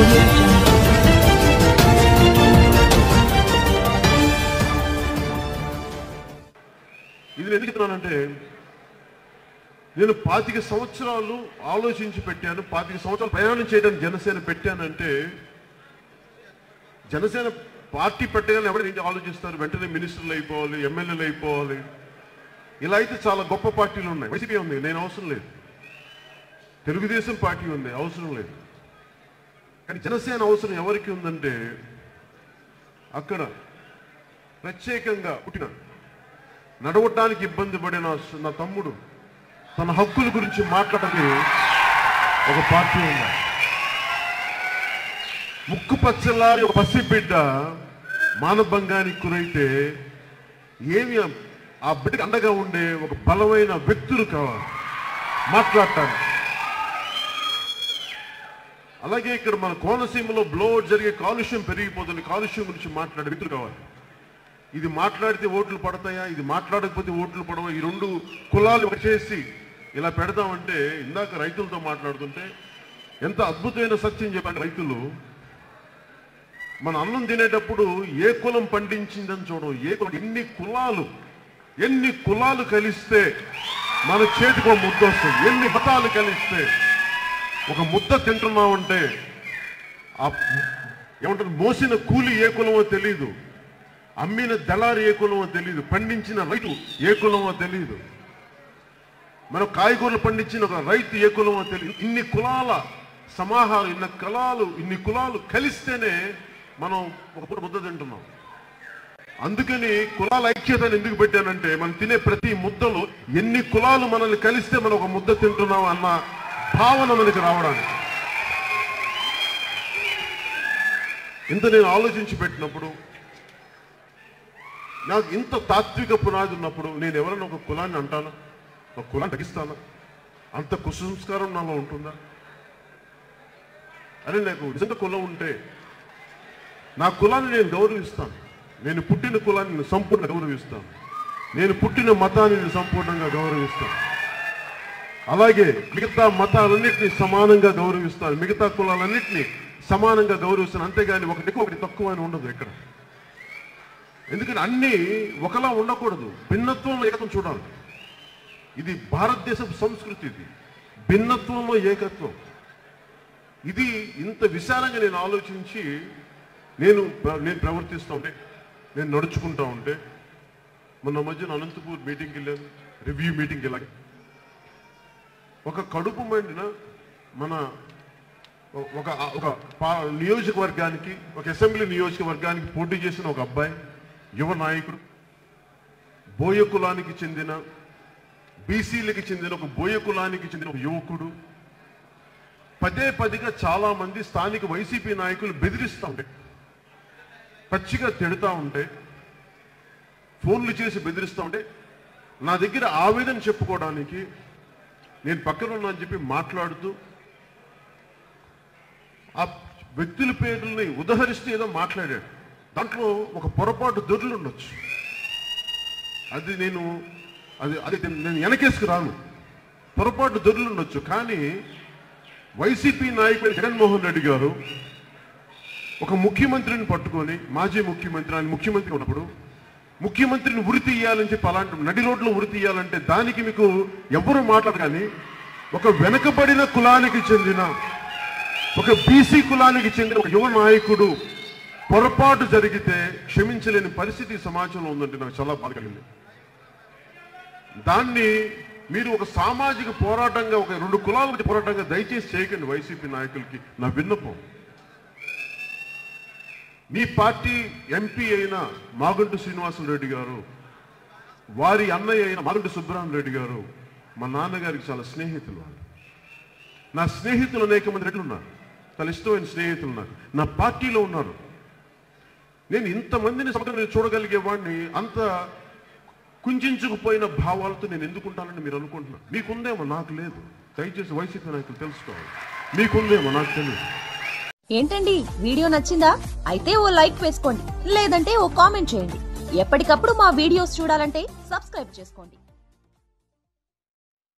audio jungle. ఇది నేను ఎందుకు చెప్తున్నానంటే నేను పాతిక సంవత్సరాలు ఆలోచించి పెట్టాను పాతిక సంవత్సరాలు ప్రయాణం చేయడానికి జనసేన పెట్టానంటే జనసేన పార్టీ పెట్టగానే ఎవరు ఏంటి ఆలోచిస్తారు వెంటనే మినిస్టర్లు అయిపోవాలి ఎమ్మెల్యేలు అయిపోవాలి ఇలా అయితే చాలా గొప్ప పార్టీలు ఉన్నాయి వైసీపీ ఉంది నేను అవసరం లేదు తెలుగుదేశం పార్టీ ఉంది అవసరం లేదు కానీ జనసేన అవసరం ఎవరికి ఉందంటే అక్కడ ప్రత్యేకంగా పుట్టిన నడవటానికి ఇబ్బంది పడిన నా తమ్ముడు తన హక్కుల గురించి మాట్లాడని ఒక పార్టీ ఉంది ముక్కు పచ్చలారి ఒక పసిబిడ్డ మానభంగానికి గురైతే ఏమి ఆ- ఆ బిడ్డకి అండగా ఉండే ఒక బలమైన వ్యక్తులు కావాలి మాట్లాడటానికి అలాగే ఇక్కడ మన కోనసీమలో బ్లో జరిగే కాలుష్యం పెరిగిపోతుంది కాలుష్యం గురించి మాట్లాడే వ్యక్తులు కావాలి ఇది మాట్లాడితే ఓట్లు పడతాయా ఇది మాట్లాడకపోతే ఓట్లు పడవా ఈ రెండు కులాలు చేసి ఇలా పెడదామంటే ఇందాక రైతులతో మాట్లాడుతుంటే ఎంత అద్భుతమైన సత్యం చెప్పారు రైతులు మన అన్నం తినేటప్పుడు ఏ కులం పండించిందని చూడడం ఏ కులం ఎన్ని కులాలు ఎన్ని కులాలు కలిస్తే మన చేతికి ఒక ముద్ద వస్తుంది ఎన్ని మతాలు కలిస్తే ఒక ముద్ద తింటున్నామంటే ఆ ఏమంటారు మోసిన కూలి ఏ కులమో తెలియదు అమ్మిన దళారి ఏ కులమో తెలియదు పండించిన రైతు ఏ కులమో తెలియదు మనం కాయగూరలు పండించిన ఒక రైతు ఏ కులమో తెలియదు ఇన్ని కులాల సమాహారం ఇన్ని కులాలు ఇన్ని కులాలు కలిస్తేనే మనం ఒక పూట ముద్ద తింటున్నాం అందుకని కులాల ఐక్యతను ఎందుకు పెట్టానంటే మనం తినే ప్రతి ముద్దలో ఎన్ని కులాలు మనల్ని కలిస్తే మనం ఒక ముద్ద తింటున్నాం అన్న భావన మనకి రావడానికి ఇంత నేను ఆలోచించి పెట్టినప్పుడు నాకు ఇంత తాత్విక పునాది ఉన్నప్పుడు నేను ఎవరైనా ఒక కులాన్ని అంటానా ఒక కులాన్ని తగ్గిస్తానా అంత కుసంస్కారం నాలో ఉంటుందా అరే నాకు నిజంగా కులం ఉంటే నా కులాన్ని నేను గౌరవిస్తాను నేను పుట్టిన కులాన్ని నేను సంపూర్ణ గౌరవిస్తాను నేను పుట్టిన మతాన్ని నేను సంపూర్ణంగా గౌరవిస్తాను అలాగే మిగతా మతాలన్నింటినీ సమానంగా గౌరవిస్తాను మిగతా కులాలన్నింటినీ సమానంగా గౌరవిస్తాను అంతేగాని ఒకటి ఎక్కువ ఒకటి తక్కువ అని ఉండదు ఇక్కడ ఎందుకని అన్నీ ఒకలా ఉండకూడదు భిన్నత్వంలో ఏకత్వం చూడాలి ఇది భారతదేశపు సంస్కృతి ఇది భిన్నత్వంలో ఏకత్వం ఇది ఇంత విశాలంగా నేను ఆలోచించి నేను ప్ర- నేను ప్రవర్తిస్తూ ఉంటే నేను నడుచుకుంటా ఉంటే మొన్న మధ్యన అనంతపూర్ మీటింగ్కి వెళ్ళాను రివ్యూ మీటింగ్కి వెళ్ళాను ఒక కడుపు మండిన మన ఒ- ఒక ఒక పా- నియోజకవర్గానికి ఒక అసెంబ్లీ నియోజకవర్గానికి పోటీ చేసిన ఒక అబ్బాయి యువ నాయకుడు బోయ కులానికి చెందిన బీసీలకి చెందిన ఒక బోయ కులానికి చెందిన ఒక యువకుడు పదే పదిగా చాలా మంది స్థానిక వైసీపీ నాయకులు బెదిరిస్తూ ఉంటే పచ్చిగా తిడతా ఉంటే ఫోన్లు చేసి బెదిరిస్తూ ఉంటే నా దగ్గర ఆవేదన చెప్పుకోవడానికి నేను పక్కన ఉన్నా అని చెప్పి మాట్లాడుతూ ఆ వ్యక్తుల పేర్లని ఉదహరిస్తూ ఏదో మాట్లాడాడు దాంట్లో ఒక పొరపాటు దొర్లు ఉండొచ్చు అది నేను అది అది నేను వెనకేసుకు రాను పొరపాటు దొర్లు ఉండొచ్చు కానీ వైసీపీ నాయకుడు జగన్మోహన్ రెడ్డి గారు ఒక ముఖ్యమంత్రిని పట్టుకొని మాజీ ముఖ్యమంత్రి ఆయన ముఖ్యమంత్రి ఉన్నప్పుడు ముఖ్యమంత్రిని ఉరి తీయాలని చెప్పి అలాంటి నడి రోడ్లో ఉరి తీయాలంటే దానికి మీకు ఎవరు మాట్లాడరు కానీ ఒక వెనకబడిన కులానికి చెందిన ఒక బీసీ కులానికి చెందిన ఒక యువ నాయకుడు పొరపాటు జరిగితే క్షమించలేని పరిస్థితి ఈ సమాజంలో ఉందంటే నాకు చాలా బాధ కలిగింది దాన్ని మీరు ఒక సామాజిక పోరాటంగా ఒక రెండు కులాల మధ్య పోరాటంగా దయచేసి చేయకండి వైసీపీ నాయకులకి నా విన్నపం మీ పార్టీ ఎంపీ అయిన మాగుంటు శ్రీనివాసరెడ్డి గారు వారి అన్నయ్య అయిన మాగుంటు సుబ్బరామరెడ్డి గారు మా నాన్నగారికి చాలా స్నేహితులు వాళ్ళు నా స్నేహితులు అనేక మంది రెడ్లు ఉన్నారు చాలా ఇష్టమైన స్నేహితులు ఉన్నారు నా పార్టీలో ఉన్నారు నేను ఇంతమందిని సమగ్రంగా చూడగలిగే వాడిని అంత కుంచుకుపోయిన భావాలతో నేను ఎందుకుంటానని మీరు అనుకుంటున్నారు మీకుందేమో నాకు లేదు దయచేసి వైసీపీ నాయకులు తెలుసుకోవాలి మీకుందేమో నాకు తెలియదు ఏంటండి వీడియో నచ్చిందా అయితే ఓ లైక్ వేసుకోండి లేదంటే ఓ కామెంట్ చేయండి ఎప్పటికప్పుడు మా వీడియోస్ చూడాలంటే సబ్స్క్రైబ్ చేసుకోండి